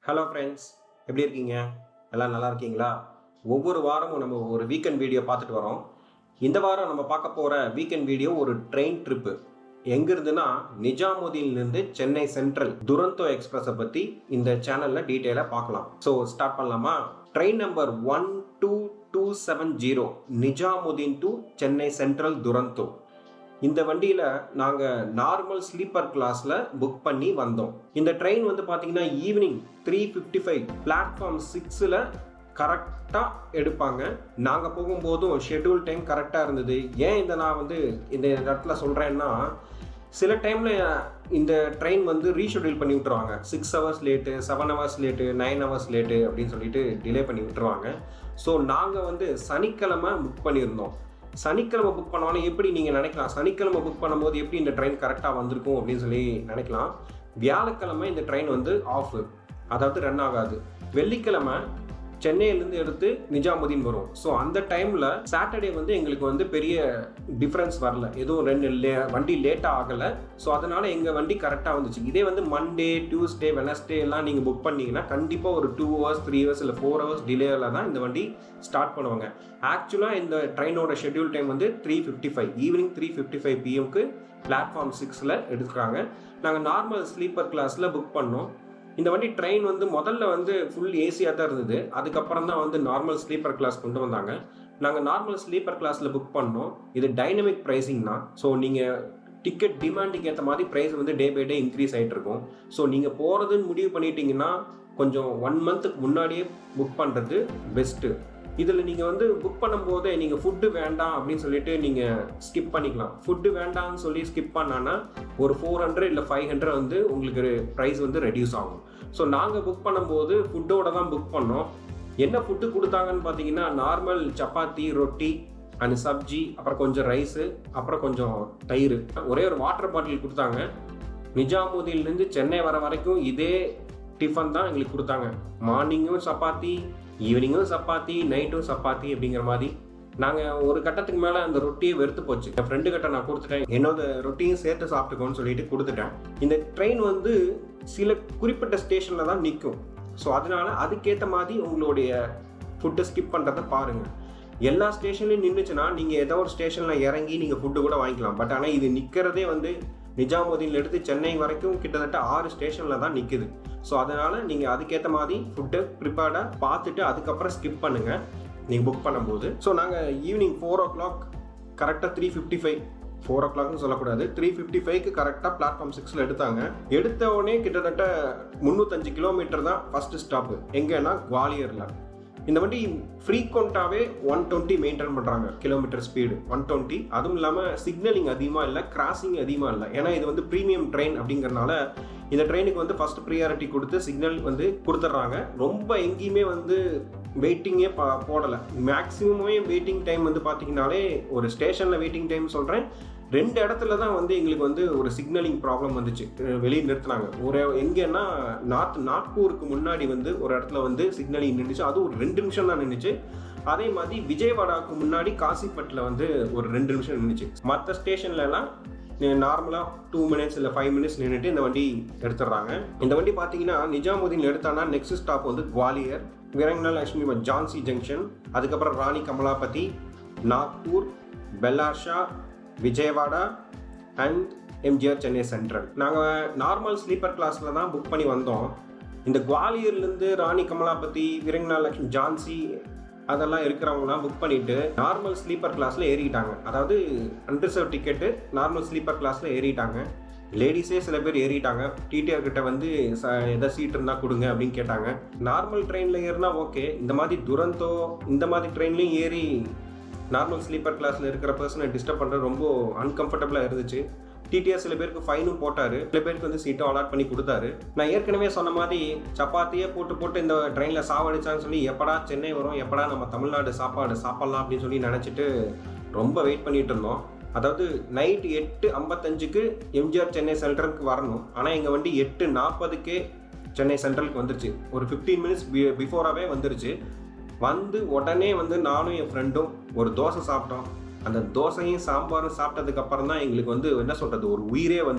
hello friends எப்படி இருக்கீங்க எல்லாம் நல்லா இருக்கீங்களா ஒவ்வொரு வாரமும் நம்ம ஒரு வீக்கெண்ட் வீடியோ பார்த்துட்டு வரோம் இந்த வாரம் நம்ம பார்க்க போகிற வீக்கெண்ட் வீடியோ ஒரு ட்ரெயின் ட்ரிப்பு எங்கிருந்துன்னா நிஜாமுதீன்லேருந்து சென்னை சென்ட்ரல் துரந்தோ எக்ஸ்பிரஸை பற்றி இந்த சேனலில் டீட்டெயிலாக பார்க்கலாம் ஸோ ஸ்டார்ட் பண்ணலாமா train number one two two seven zero Nizamuddin to Chennai Central Duronto இந்த வண்டியில் நாங்கள் நார்மல் ஸ்லீப்பர் கிளாஸில் புக் பண்ணி வந்தோம் இந்த ட்ரெயின் வந்து பார்த்தீங்கன்னா evening three fifty five platform சிக்ஸில் கரெக்டாக எடுப்பாங்க நாங்கள் போகும்போதும் ஷெட்யூல் டைம் கரெக்டாக இருந்தது ஏன் இந்த நான் வந்து இந்த இடத்துல சொல்கிறேன்னா சில டைமில் இந்த ட்ரெயின் வந்து ரீஷெடியூல் பண்ணி விட்டுருவாங்க six hours late seven hours late nine hours late அப்படின்னு சொல்லிட்டு டிலே பண்ணி விட்டுருவாங்க ஸோ நாங்கள் வந்து சனிக்கிழமை புக் பண்ணியிருந்தோம் சனிக்கிழமை புக் பண்ணோன்னா எப்படி நீங்கள் நினைக்கலாம் சனிக்கிழமை புக் பண்ணும்போது எப்படி இந்த ட்ரெயின் கரெக்டாக வந்திருக்கும் அப்படின்னு சொல்லி நினைக்கலாம் வியாழக்கிழமை இந்த ட்ரெயின் வந்து ஆஃப் அதாவது ரன் ஆகாது வெள்ளிக்கிழமை சென்னையிலேருந்து எடுத்து நிஜாமுதீன் வரும் ஸோ அந்த டைமில் சாட்டர்டே வந்து எங்களுக்கு வந்து பெரிய டிஃப்ரென்ஸ் வரல எதுவும் ரெண்டு லே வண்டி லேட்டாக ஆகலை ஸோ அதனால் எங்கள் வண்டி கரெக்டாக வந்துச்சு இதே வந்து மண்டே டியூஸ்டே வெனஸ்டே எல்லாம் நீங்கள் புக் பண்ணீங்கன்னா கண்டிப்பாக ஒரு டூ ஹவர்ஸ் த்ரீ ஹவர்ஸ் இல்லை ஃபோர் ஹவர்ஸ் டிலேயில் தான் இந்த வண்டி ஸ்டார்ட் பண்ணுவாங்க ஆக்சுவலாக இந்த ட்ரெயினோட ஷெட்யூல் டைம் வந்து three fifty five evening three fifty five பிஎம்க்கு பிளாட்ஃபார்ம் சிக்ஸில் எடுக்கிறாங்க நாங்கள் நார்மல் ஸ்லீப்பர் கிளாஸில் புக் பண்ணோம் இந்த வண்டி ட்ரெயின் வந்து முதல்ல வந்து ஃபுல் ஏசியாக தான் இருந்தது அதுக்கப்புறம் தான் வந்து நார்மல் ஸ்லீப்பர் கிளாஸ் கொண்டு வந்தாங்க நாங்கள் நார்மல் ஸ்லீப்பர் கிளாஸில் புக் பண்ணோம் இது டைனமிக் ப்ரைஸிங் தான் ஸோ நீங்கள் டிக்கெட் டிமாண்டுக்கு ஏற்ற மாதிரி ப்ரைஸ் வந்து டே பை டே இன்க்ரீஸ் ஆகிட்டு இருக்கும் ஸோ நீங்கள் போகிறதுன்னு முடிவு பண்ணிட்டீங்கன்னா கொஞ்சம் ஒன் மந்த்துக்கு முன்னாடியே புக் பண்ணுறது பெஸ்ட்டு இதில் நீங்கள் வந்து புக் பண்ணும்போதே நீங்கள் ஃபுட்டு வேண்டாம் அப்படின்னு சொல்லிட்டு நீங்கள் ஸ்கிப் பண்ணிக்கலாம் ஃபுட்டு வேண்டாம்னு சொல்லி ஸ்கிப் பண்ணான்னா ஒரு ஃபோர் ஹண்ட்ரட் இல்லை ஃபைவ் ஹண்ட்ரட் வந்து உங்களுக்கு ப்ரைஸ் வந்து ரெடியூஸ் ஆகும் ஸோ நாங்கள் புக் பண்ணும்போது ஃபுட்டோட தான் புக் பண்ணோம் என்ன ஃபுட்டு கொடுத்தாங்கன்னு பார்த்தீங்கன்னா நார்மல் சப்பாத்தி ரொட்டி அண்ட் சப்ஜி அப்புறம் கொஞ்சம் ரைஸு அப்புறம் கொஞ்சம் தயிர் ஒரே ஒரு வாட்டர் பாட்டில் கொடுத்தாங்க நிஜாமுதீன்லேருந்து சென்னை வர வரைக்கும் இதே டிஃபன் தான் எங்களுக்கு கொடுத்தாங்க மார்னிங்கும் சப்பாத்தி ஈவினிங்கும் சப்பாத்தி நைட்டும் சப்பாத்தி அப்படிங்கிற மாதிரி நாங்கள் ஒரு கட்டத்துக்கு மேலே அந்த ரொட்டியை வெறுத்து போச்சு என் ஃப்ரெண்டு கிட்ட நான் கொடுத்துட்டேன் என்னோட ரொட்டியும் சேர்த்து சாப்பிட்டுக்கோன்னு சொல்லிட்டு கொடுத்துட்டேன் இந்த ட்ரெயின் வந்து சில குறிப்பிட்ட ஸ்டேஷனில் தான் நிற்கும் ஸோ அதனால அதுக்கேற்ற மாதிரி உங்களுடைய ஃபுட்டை ஸ்கிப் பண்ணுறதை பாருங்கள் எல்லா ஸ்டேஷன்லையும் நின்றுச்சுன்னா நீங்கள் ஏதோ ஒரு ஸ்டேஷனில் இறங்கி நீங்கள் ஃபுட்டு கூட வாங்கிக்கலாம் பட் ஆனால் இது நிற்கிறதே வந்து நிஜாமுதீன்ல எடுத்து சென்னை வரைக்கும் கிட்டத்தட்ட ஆறு ஸ்டேஷனில் தான் நிற்குது ஸோ அதனால் நீங்கள் அதுக்கேற்ற மாதிரி ஃபுட்டு ப்ரிப்பேர்டாக பார்த்துட்டு அதுக்கப்புறம் ஸ்கிப் பண்ணுங்கள் நீங்கள் புக் பண்ணும்போது ஸோ நாங்கள் ஈவினிங் ஃபோர் ஓ கிளாக் கரெக்டாக த்ரீ ஃபிஃப்டி ஃபைவ் ஃபோர் ஓ கிளாக்னு சொல்லக்கூடாது த்ரீ ஃபிஃப்டி ஃபைவ்க்கு கரெக்டாக பிளாட்ஃபார்ம் சிக்ஸில் எடுத்தாங்க எடுத்த உடனே கிட்டத்தட்ட முந்நூற்றஞ்சு கிலோமீட்டர் தான் ஃபஸ்ட்டு ஸ்டாப்பு எங்கன்னா குவாலியரில் இந்த வண்டி ஃப்ரீக்வெண்ட்டாகவே ஒன் டுவெண்ட்டி மெயின்டைன் பண்ணுறாங்க கிலோமீட்டர் ஸ்பீடு ஒன் டுவெண்ட்டி அதுவும் இல்லாமல் சிக்னலிங் அதிகமாக இல்லை கிராசிங் அதிகமாக இல்லை ஏன்னா இது வந்து ப்ரீமியம் ட்ரெயின் அப்படிங்கிறனால இந்த ட்ரெயினுக்கு வந்து ஃபஸ்ட் ப்ரியாரிட்டி கொடுத்து சிக்னல் வந்து கொடுத்துட்றாங்க ரொம்ப எங்கேயுமே வந்து வெயிட்டிங்கே பா போடலை மேக்ஸிமமே வெயிட்டிங் டைம் வந்து பார்த்தீங்கனாலே ஒரு ஸ்டேஷனில் வெயிட்டிங் டைம் சொல்கிறேன் ரெண்டு இடத்துல தான் வந்து எங்களுக்கு வந்து ஒரு சிக்னலிங் ப்ராப்ளம் வந்துச்சு வெளியே நிறுத்தினாங்க ஒரு எங்கன்னா நார்த் நாக்பூருக்கு முன்னாடி வந்து ஒரு இடத்துல வந்து சிக்னலிங் நின்றுச்சு அது ஒரு ரெண்டு நிமிஷம் தான் நின்றுச்சு அதே மாதிரி விஜயவாடாவுக்கு முன்னாடி காசிப்பட்டில் வந்து ஒரு ரெண்டு நிமிஷம் நின்றுச்சு மற்ற ஸ்டேஷன்லலாம் நார்மலாக டூ மினிட்ஸ் இல்லை ஃபைவ் மினிட்ஸ் நின்றுட்டு இந்த வண்டி எடுத்துடுறாங்க இந்த வண்டி பார்த்தீங்கன்னா நிஜாமுதீன் எடுத்தானா நெக்ஸ்ட் ஸ்டாப் வந்து குவாலியர் விரங்கனா லட்சுமி ஜான்சி ஜங்ஷன் அதுக்கப்புறம் ராணி கமலாபதி நாக்பூர் பெல்லாஷா விஜயவாடா அண்ட் எம்ஜிஆர் சென்னை சென்ட்ரல் நாங்கள் நார்மல் ஸ்லீப்பர் கிளாஸில் தான் புக் பண்ணி வந்தோம் இந்த குவாலியர்லேருந்து ராணி கமலாபதி விரங்கனா லட்சுமி ஜான்சி அதெல்லாம் இருக்கிறவங்களாம் புக் பண்ணிட்டு நார்மல் ஸ்லீப்பர் கிளாஸில் ஏறிக்கிட்டாங்க அதாவது அன்ரிசர்வ் டிக்கெட்டு நார்மல் ஸ்லீப்பர் கிளாஸில் ஏறிட்டாங்க லேடிஸே சில பேர் ஏறிட்டாங்க டிடிஆர் கிட்ட வந்து ச எதாவது சீட் இருந்தால் கொடுங்க அப்படின்னு கேட்டாங்க நார்மல் ட்ரெயினில் ஏறினா ஓகே இந்த மாதிரி துரந்தோ இந்த மாதிரி ட்ரெயின்லையும் ஏறி நார்மல் ஸ்லீப்பர் கிளாஸில் இருக்கிற பர்சனை டிஸ்டர்ப் பண்ணுறது ரொம்ப அன்கம்ஃபர்டபுளாக இருந்துச்சு டிடிஆர் சில பேருக்கு ஃபைனும் போட்டார் சில பேருக்கு வந்து சீட்டும் அலாட் பண்ணி கொடுத்தாரு நான் ஏற்கனவே சொன்ன மாதிரி சப்பாத்தியே போட்டு போட்டு இந்த ட்ரெயினில் சாவடிச்சான்னு சொல்லி எப்படா சென்னை வரும் எப்படா நம்ம தமிழ்நாடு சாப்பாடு சாப்பிட்லாம் அப்படின்னு சொல்லி நினச்சிட்டு ரொம்ப வெயிட் பண்ணிட்டு இருந்தோம் அதாவது நைட் எட்டு ஐம்பத்தஞ்சுக்கு எம்ஜிஆர் சென்னை சென்ட்ரலுக்கு வரணும் ஆனால் எங்கள் வண்டி எட்டு நாற்பதுக்கே சென்னை சென்ட்ரலுக்கு வந்துருச்சு ஒரு ஃபிஃப்டீன் மினிட்ஸ் பி பிஃபோராகவே வந்துருச்சு வந்து உடனே வந்து நானும் என் ஃப்ரெண்டும் ஒரு தோசை சாப்பிட்டோம் அந்த தோசையும் சாம்பாரும் சாப்பிட்டதுக்கு அப்புறம் தான் எங்களுக்கு வந்து என்ன சொல்கிறது ஒரு உயிரே வந்தது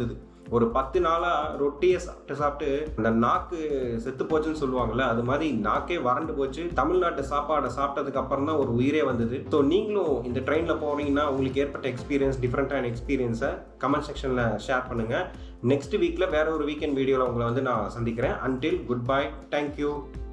ஒரு பத்து நாளாக ரொட்டியை சாப்பிட்டு சாப்பிட்டு அந்த நாக்கு செத்து போச்சுன்னு சொல்லுவாங்கல்ல அது மாதிரி நாக்கே வறண்டு போச்சு தமிழ்நாட்டு சாப்பாடை சாப்பிட்டதுக்கு அப்புறம் தான் ஒரு உயிரே வந்தது ஸோ நீங்களும் இந்த ட்ரெயினில் போனீங்கன்னா உங்களுக்கு ஏற்பட்ட எக்ஸ்பீரியன்ஸ் டிஃப்ரெண்ட்டான எக்ஸ்பீரியன்ஸை கமெண்ட் செக்ஷனில் ஷேர் பண்ணுங்கள் நெக்ஸ்ட் வீக்கில் வேற ஒரு வீக்கெண்ட் வீடியோவில் உங்களை வந்து நான் சந்திக்கிறேன் அன்டில் குட் பை தேங்க்யூ